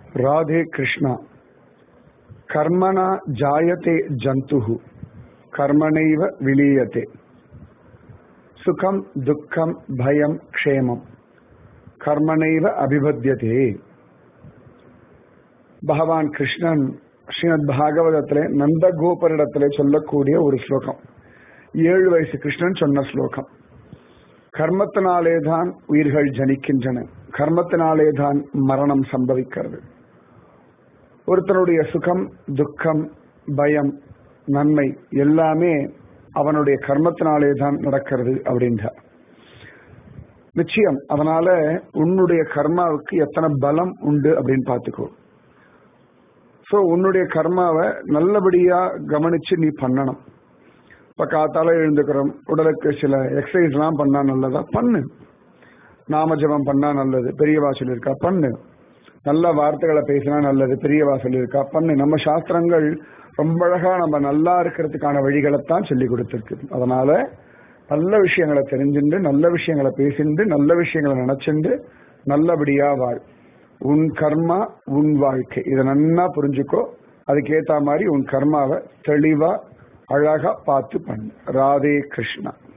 राधे कृष्णा कर्मणा जायते जन्तुः कर्मणैव विलीयते सुखं दुःखं भयं क्षेमं கர்மனைவ அபிபத்தியதே பகவான் கிருஷ்ணன் ஸ்ரீமத் பாகவதத்திலே நந்தகோபரிடத்திலே சொல்லக்கூடிய ஒரு ஸ்லோகம் ஏழு வயசு கிருஷ்ணன் சொன்ன ஸ்லோகம் கர்மத்தினாலே தான் உயிர்கள் ஜனிக்கின்றன கர்மத்தினாலே தான் மரணம் சம்பவிக்கிறது ஒருத்தனுடைய சுகம் துக்கம் பயம் நன்மை எல்லாமே அவனுடைய கர்மத்தினாலே தான் நடக்கிறது அப்படின்றார் நிச்சயம் அதனால உன்னுடைய கர்மாவுக்கு எத்தனை பலம் உண்டு அப்படின்னு பார்த்துக்கோ ஸோ உன்னுடைய கர்மாவை நல்லபடியா கவனிச்சு நீ பண்ணணும் இப்ப காத்தால எழுந்துக்கிறோம் உடலுக்கு சில எக்ஸசைஸ் எல்லாம் பண்ணா நல்லதா பண்ணு நாம ஜபம் பண்ணா நல்லது பெரியவா சொல்லியிருக்கா பண்ணு நல்ல வார்த்தைகளை பேசினா நல்லது பெரியவா சொல்லியிருக்கா பண்ணு நம்ம சாஸ்திரங்கள் ரொம்ப அழகா நம்ம நல்லா இருக்கிறதுக்கான வழிகளைத்தான் சொல்லி கொடுத்துருக்கு அதனால நல்ல விஷயங்களை தெரிஞ்சுண்டு நல்ல விஷயங்களை பேசிண்டு நல்ல விஷயங்களை நினைச்சுண்டு நல்லபடியா வாழ் உன் கர்மா உன் வாழ்க்கை இதை நன்னா புரிஞ்சுக்கோ அதுக்கேத்த மாதிரி உன் கர்மாவை தெளிவா அழகா பார்த்து பண்ணு ராதே கிருஷ்ணா